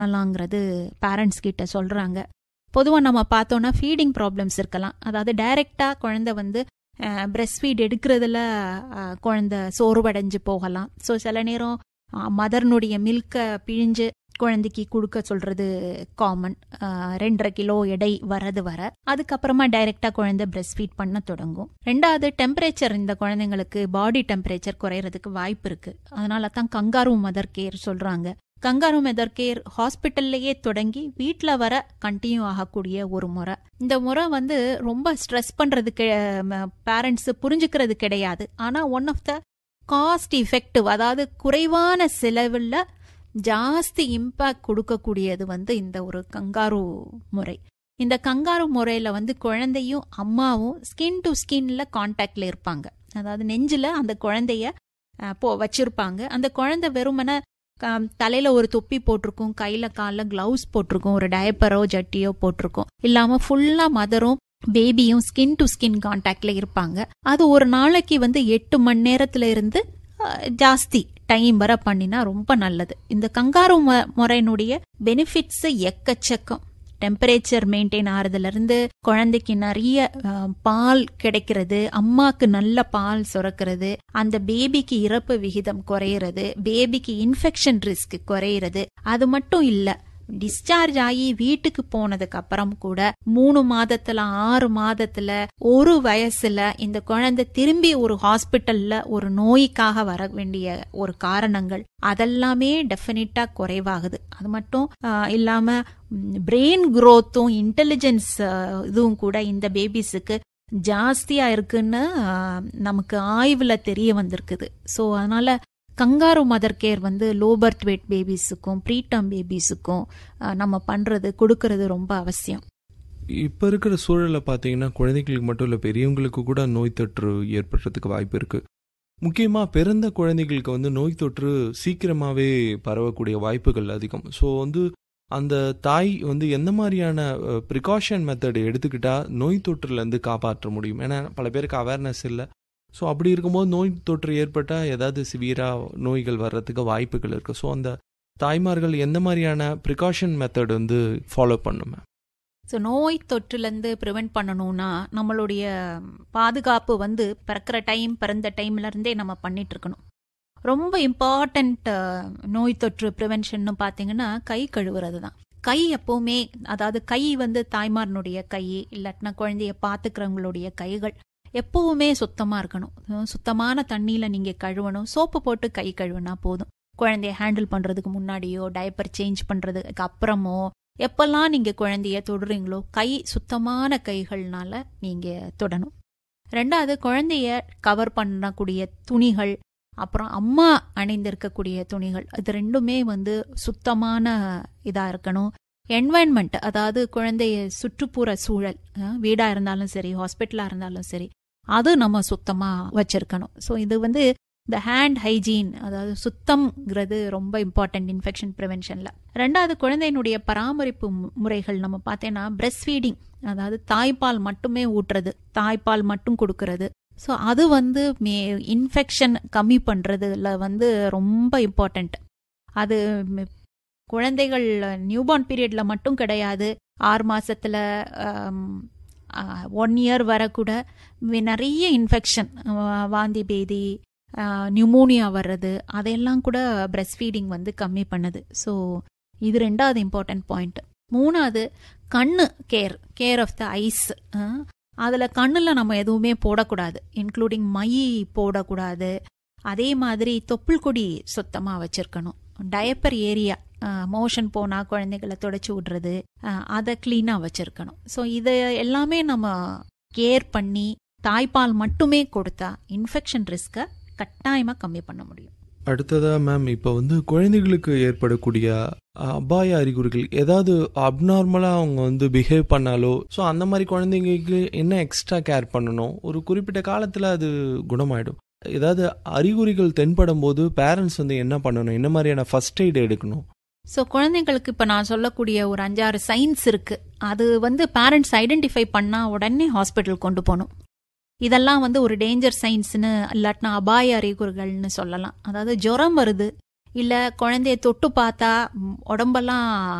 பண்ணலாங்கிறது parents கிட்ட சொல்றாங்க பொதுவாக நம்ம பார்த்தோன்னா ஃபீடிங் ப்ராப்ளம்ஸ் இருக்கலாம் அதாவது டைரெக்டாக குழந்தை வந்து பிரெஸ்ட் ஃபீட் எடுக்கிறதுல அஹ், குழந்தை சோர்வடைஞ்சு போகலாம் ஸோ சில நேரம் மதர்னுடைய மில்கை பிழிஞ்சு குழந்தைக்கு கொடுக்க சொல்றது காமன் ரெண்டரை கிலோ எடை வரது வர அதுக்கப்புறமா டைரெக்டா குழந்தை பிரெஸ்ட் ஃபீட் பண்ண தொடங்கும் ரெண்டாவது டெம்பரேச்சர் இந்த குழந்தைங்களுக்கு பாடி டெம்பரேச்சர் குறையறதுக்கு வாய்ப்பு இருக்கு அதனால தான் கங்காரு மதர் கேர் சொல்றாங்க கங்காரு மதர் கேர் ஹாஸ்பிட்டல்லையே தொடங்கி வீட்டில் வர கண்டினியூ ஆகக்கூடிய ஒரு முறை இந்த முறை வந்து ரொம்ப ஸ்ட்ரெஸ் பண்றதுக்கு பேரண்ட்ஸ் புரிஞ்சுக்கிறது கிடையாது ஆனா one of the cost effective அதாவது குறைவான செலவில் ஜாஸ்தி இம்பாக்ட் கொடுக்கக்கூடியது வந்து இந்த ஒரு கங்காரு முறை இந்த கங்காரு முறையில வந்து குழந்தையும் அம்மாவும் ஸ்கின் டு ஸ்கின்ல கான்டாக்ட்ல இருப்பாங்க அதாவது நெஞ்சில அந்த குழந்தைய அஹ், போ வச்சிருப்பாங்க அந்த குழந்தை வெறுமனே க- தலையில ஒரு தொப்பி போட்டிருக்கும் கையில கால்ல கிளவுஸ் போட்டிருக்கும் ஒரு டயப்பரோ ஜட்டியோ போட்டிருக்கும் இல்லாம ஃபுல்லா மதரும் பேபியும் ஸ்கின் டு ஸ்கின் கான்டாக்ட்ல இருப்பாங்க அது ஒரு நாளைக்கு வந்து எட்டு மணி நேரத்துல இருந்து அஹ், ஜாஸ்தி டைம் வர பண்ணினா ரொம்ப நல்லது இந்த கங்காரு மு- முறையினுடைய பெனிஃபிட்ஸ் எக்கச்சக்கம் டெம்பரேச்சர் மெயின்டைன் ஆறதுல இருந்து குழந்தைக்கு நிறைய அஹ், பால் கிடைக்கிறது அம்மாக்கு நல்ல பால் சுரக்கிறது அந்த பேபிக்கு இறப்பு விகிதம் குறையிறது பேபிக்கு இன்ஃபெக்ஷன் ரிஸ்க் குறையிறது அது மட்டும் இல்ல டிஸ்சார்ஜ் ஆகி வீட்டுக்கு போனதுக்கு அப்புறம் கூட மூணு மாதத்துல ஆறு மாதத்துல ஒரு வயசுல இந்த குழந்தை திரும்பி ஒரு ஹாஸ்பிட்டல்ல ஒரு நோய்க்காக வர வேண்டிய ஒரு காரணங்கள் அதெல்லாமே டெஃபினட்டா குறைவாகுது அது மட்டும் ஆஹ், இல்லாம பிரெயின் growthம் இன்டெலிஜென்ஸ் இதுவும் கூட இந்த பேபிஸுக்கு ஜாஸ்தியா இருக்குன்னு ஆஹ், நமக்கு ஆய்வுல தெரிய வந்திருக்குது ஸோ அதனால கங்காரு மதர் கேர் வந்து லோ பர்த் வெயிட் பேபிஸுக்கும் ப்ரீடம் பேபிஸுக்கும் நம்ம பண்றது கொடுக்கறது ரொம்ப அவசியம் இப்போ இருக்கிற சூழலில் பார்த்தீங்கன்னா குழந்தைகளுக்கு மட்டும் இல்லை பெரியவங்களுக்கு கூட நோய் தொற்று ஏற்படுறதுக்கு வாய்ப்பு இருக்கு முக்கியமாக பிறந்த குழந்தைகளுக்கு வந்து நோய் தொற்று சீக்கிரமாகவே பரவக்கூடிய வாய்ப்புகள் அதிகம் ஸோ வந்து அந்த தாய் வந்து எந்த மாதிரியான ப்ரிகாஷன் மெத்தட் எடுத்துக்கிட்டா நோய் தொற்றுலேருந்து காப்பாற்ற முடியும் ஏன்னா பல பேருக்கு அவேர்னஸ் இல்லை ஸோ அப்படி இருக்கும்போது நோய் தொற்று ஏற்பட்டால் ஏதாவது சிவியராக நோய்கள் வர்றதுக்கு வாய்ப்புகள் இருக்குது ஸோ அந்த தாய்மார்கள் எந்த மாதிரியான ப்ரிகாஷன் மெத்தட் வந்து ஃபாலோ பண்ணும் ஸோ நோய் தொற்றுலேருந்து ப்ரிவென்ட் பண்ணணும்னா நம்மளுடைய பாதுகாப்பு வந்து பிறக்கிற டைம் பிறந்த டைம்ல இருந்தே நம்ம பண்ணிட்டு இருக்கணும் ரொம்ப இம்பார்ட்டண்ட் நோய் தொற்று ப்ரிவென்ஷன் பார்த்தீங்கன்னா கை கழுவுறது தான் கை எப்பவுமே அதாவது கை வந்து தாய்மாரனுடைய கை இல்லாட்டினா குழந்தைய பார்த்துக்கிறவங்களுடைய கைகள் எப்பவுமே சுத்தமா இருக்கணும் அஹ் சுத்தமான தண்ணியில நீங்க கழுவணும் சோப்பு போட்டு கை கழுவுனா போதும் குழந்தைய ஹேண்டில் பண்றதுக்கு முன்னாடியோ டைப்பர் சேஞ்ச் பண்றதுக்கு அப்புறமோ எப்பெல்லாம் நீங்க குழந்தைய தொடுறீங்களோ கை சுத்தமான கைகள்னால நீங்க தொடணும் ரெண்டாவது குழந்தைய கவர் பண்ணக்கூடிய துணிகள் அப்புறம் அம்மா அணிந்திருக்கக்கூடிய துணிகள் இது ரெண்டுமே வந்து சுத்தமான இதா இருக்கணும் என்வாயன்மெண்ட் அதாவது குழந்தைய சுற்றுப்புற சூழல் அஹ், வீடா இருந்தாலும் சரி ஹாஸ்பிட்டலா இருந்தாலும் சரி அது நம்ம சுத்தமா வச்சிருக்கணும் ஸோ இது வந்து இந்த ஹேண்ட் ஹைஜீன் அதாவது சுத்தம்ங்கிறது ரொம்ப இம்பார்ட்டன்ட் இன்ஃபெக்ஷன் ப்ரிவென்ஷன்ல ரெண்டாவது குழந்தையினுடைய பராமரிப்பு மு- முறைகள் நம்ம பார்த்தேன்னா பிரஸ்ட் ஃபீடிங் அதாவது தாய்ப்பால் மட்டுமே ஊட்டுறது தாய்ப்பால் மட்டும் கொடுக்கறது ஸோ அது வந்து மே இன்ஃபெக்ஷன் கம்மி பண்ணுறதுல வந்து ரொம்ப இம்பார்ட்டண்ட் அது ம், குழந்தைகள் நியூபார்ன் பீரியட்ல மட்டும் கிடையாது ஆறு மாசத்துல ஒன் இயர் வர கூட வி- நிறைய இன்ஃபெக்ஷன் வாந்தி பேதி நியூமோனியா வர்றது அதையெல்லாம் கூட பிரஸ்ட் ஃபீடிங் வந்து கம்மி பண்ணுது ஸோ இது ரெண்டாவது இம்பார்ட்டன்ட் பாயிண்ட் மூணாவது கண்ணு care care of the eyes அதில் கண்ணில் நம்ம எதுவுமே போடக்கூடாது இன்க்ளூடிங் மை போடக்கூடாது அதே மாதிரி தொப்புள் கொடி சுத்தமாக வச்சிருக்கணும் டயப்பர் ஏரியா மோஷன் போனால் குழந்தைகளை தொடச்சி விடுறது அஹ், அதை க்ளீனாக வச்சிருக்கணும் ஸோ இதை எல்லாமே நம்ம கேர் பண்ணி தாய்ப்பால் மட்டுமே கொடுத்தா இன்ஃபெக்ஷன் ரிஸ்க்கை கட்டாயமாக கம்மி பண்ண முடியும் அடுத்ததா மேம் இப்போ வந்து குழந்தைகளுக்கு ஏற்படக்கூடிய அஹ், அபாய அறிகுறிகள் ஏதாவது அப்நார்மலாக அவங்க வந்து பிஹேவ் பண்ணாலோ ஸோ அந்த மாதிரி குழந்தைங்களுக்கு என்ன எக்ஸ்ட்ரா கேர் பண்ணணும் ஒரு குறிப்பிட்ட காலத்தில் அது குணமாயிடும் ஏதாவது அறிகுறிகள் தென்படும் போது பேரண்ட்ஸ் வந்து என்ன பண்ணணும் என்ன மாதிரியான ஃபர்ஸ்ட் எய்ட் எடுக்கணும் ஸோ குழந்தைங்களுக்கு இப்போ நான் சொல்லக்கூடிய ஒரு அஞ்சாறு சைன்ஸ் இருக்கு அது வந்து பேரண்ட்ஸ் ஐடென்டிஃபை பண்ணா உடனே ஹாஸ்பிட்டல் கொண்டு போகணும் இதெல்லாம் வந்து ஒரு டேஞ்சர் சைன்ஸ்னு இல்லாட்டினா அபாய அறிகுறிகள்னு சொல்லலாம் அதாவது ஜுரம் வருது இல்ல குழந்தைய தொட்டு பார்த்தா ம், உடம்பெல்லாம்